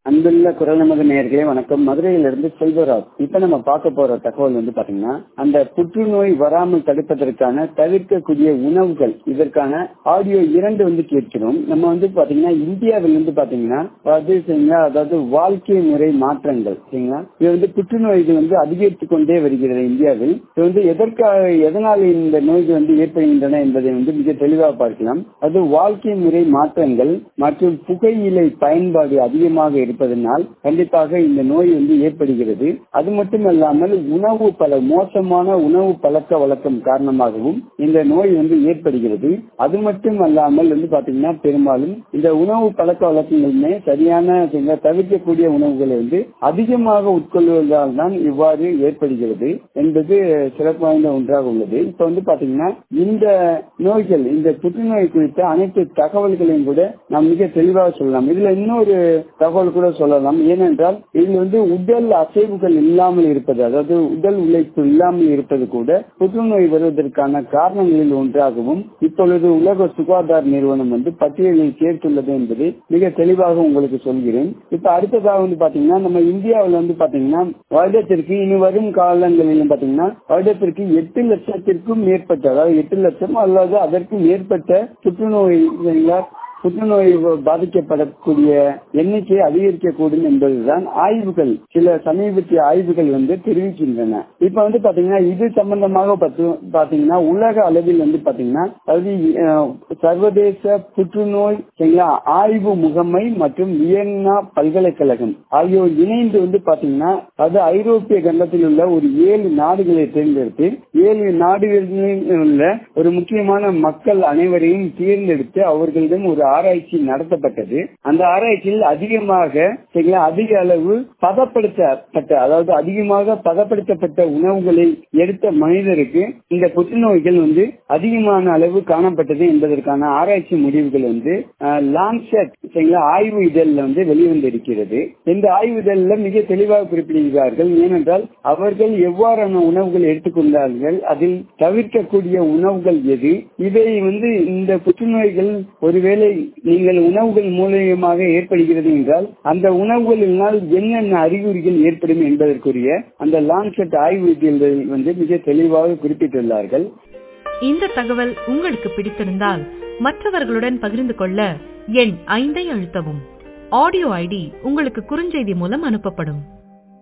அன்புள்ள குரல் நமது நேர்களே வணக்கம் மதுரையிலிருந்து செல்வராஜ் இப்ப நம்ம பார்க்க போற தகவல் வந்து பாத்தீங்கன்னா அந்த புற்றுநோய் வராமல் தடுப்பதற்கான தவிர்க்கக்கூடிய உணவுகள் இதற்கான ஆடியோ இரண்டு வந்து கேட்கிறோம் நம்ம வந்து பாத்தீங்கன்னா இந்தியாவில் வந்து பாத்தீங்கன்னா அது சரிங்களா அதாவது வாழ்க்கை முறை மாற்றங்கள் சரிங்களா இது வந்து புற்றுநோய்கள் வந்து அதிகரித்து கொண்டே வருகிறது இந்தியாவில் இது வந்து எதற்காக எதனால் இந்த நோய்கள் வந்து ஏற்படுகின்றன என்பதை வந்து மிக தெளிவாக பார்க்கலாம் அது வாழ்க்கை முறை மாற்றங்கள் மற்றும் புகையிலை பயன்பாடு அதிகமாக இருப்பதனால் கண்டிப்பாக இந்த நோய் வந்து ஏற்படுகிறது அது மட்டுமல்லாமல் உணவு பல மோசமான உணவு பழக்க வழக்கம் காரணமாகவும் இந்த நோய் வந்து ஏற்படுகிறது அது மட்டும் அல்லாமல் வந்து பாத்தீங்கன்னா பெரும்பாலும் இந்த உணவு பழக்க வழக்கங்களுமே சரியான தவிர்க்கக்கூடிய உணவுகளை வந்து அதிகமாக உட்கொள்வதால் தான் இவ்வாறு ஏற்படுகிறது என்பது சிறப்பு வாய்ந்த ஒன்றாக உள்ளது இப்ப வந்து பாத்தீங்கன்னா இந்த நோய்கள் இந்த புற்றுநோய் குறித்த அனைத்து தகவல்களையும் கூட நாம் மிக தெளிவாக சொல்லலாம் இதுல இன்னொரு தகவல் கூட சொல்லலாம் ஏனென்றால் இதில் வந்து உடல் அசைவுகள் இல்லாமல் இருப்பது அதாவது உடல் உழைப்பு இல்லாமல் இருப்பது கூட புற்றுநோய் வருவதற்கான காரணங்களில் ஒன்றாகவும் இப்பொழுது உலக சுகாதார நிறுவனம் வந்து பட்டியலில் சேர்த்துள்ளது என்பதை மிக தெளிவாக உங்களுக்கு சொல்கிறேன் இப்ப அடுத்ததாக வந்து பாத்தீங்கன்னா நம்ம இந்தியாவில் வந்து பாத்தீங்கன்னா வருடத்திற்கு இனி வரும் காலங்களிலும் பாத்தீங்கன்னா வருடத்திற்கு எட்டு லட்சத்திற்கும் மேற்பட்ட அதாவது எட்டு லட்சம் அல்லது அதற்கு மேற்பட்ட புற்றுநோய் புற்றுநோய் பாதிக்கப்படக்கூடிய எண்ணிக்கை அதிகரிக்கக்கூடும் என்பதுதான் ஆய்வுகள் சில சமீபத்திய ஆய்வுகள் வந்து தெரிவிக்கின்றன இப்ப வந்து பாத்தீங்கன்னா இது சம்பந்தமாக பாத்தீங்கன்னா உலக அளவில் வந்து பாத்தீங்கன்னா அதாவது சர்வதேச புற்றுநோய் ஆய்வு முகமை மற்றும் வியன்னா பல்கலைக்கழகம் ஆகியோர் இணைந்து வந்து பாத்தீங்கன்னா அது ஐரோப்பிய கண்டத்தில் உள்ள ஒரு ஏழு நாடுகளை தேர்ந்தெடுத்து ஏழு நாடுகளில் உள்ள ஒரு முக்கியமான மக்கள் அனைவரையும் தேர்ந்தெடுத்து அவர்களிடம் ஒரு ஆராய்ச்சி நடத்தப்பட்டது அந்த ஆராய்ச்சியில் அதிகமாக அதிக அளவு பதப்படுத்தப்பட்ட அதாவது அதிகமாக பதப்படுத்தப்பட்ட உணவுகளை எடுத்த மனிதருக்கு இந்த புற்றுநோய்கள் வந்து அதிகமான அளவு காணப்பட்டது என்பதற்கான ஆராய்ச்சி முடிவுகள் வந்து லான்செட் ஆய்வு இதழில் வந்து வெளிவந்திருக்கிறது இந்த ஆய்வு இதழில் மிக தெளிவாக குறிப்பிடுகிறார்கள் ஏனென்றால் அவர்கள் எவ்வாறான உணவுகள் எடுத்துக்கொண்டார்கள் அதில் தவிர்க்கக்கூடிய உணவுகள் எது இதை வந்து இந்த புற்றுநோய்கள் ஒருவேளை நீங்கள் உணவுகள் மூலியமாக ஏற்படுகிறது என்றால் அந்த உணவுகளினால் என்னென்ன அறிகுறிகள் ஏற்படும் என்பதற்குரிய அந்த லான்செட் ஆய்வு வந்து மிக தெளிவாக குறிப்பிட்டுள்ளார்கள் இந்த தகவல் உங்களுக்கு பிடித்திருந்தால் மற்றவர்களுடன் பகிர்ந்து கொள்ள எண் ஐந்தை அழுத்தவும் ஆடியோ ஐடி உங்களுக்கு குறுஞ்செய்தி மூலம் அனுப்பப்படும்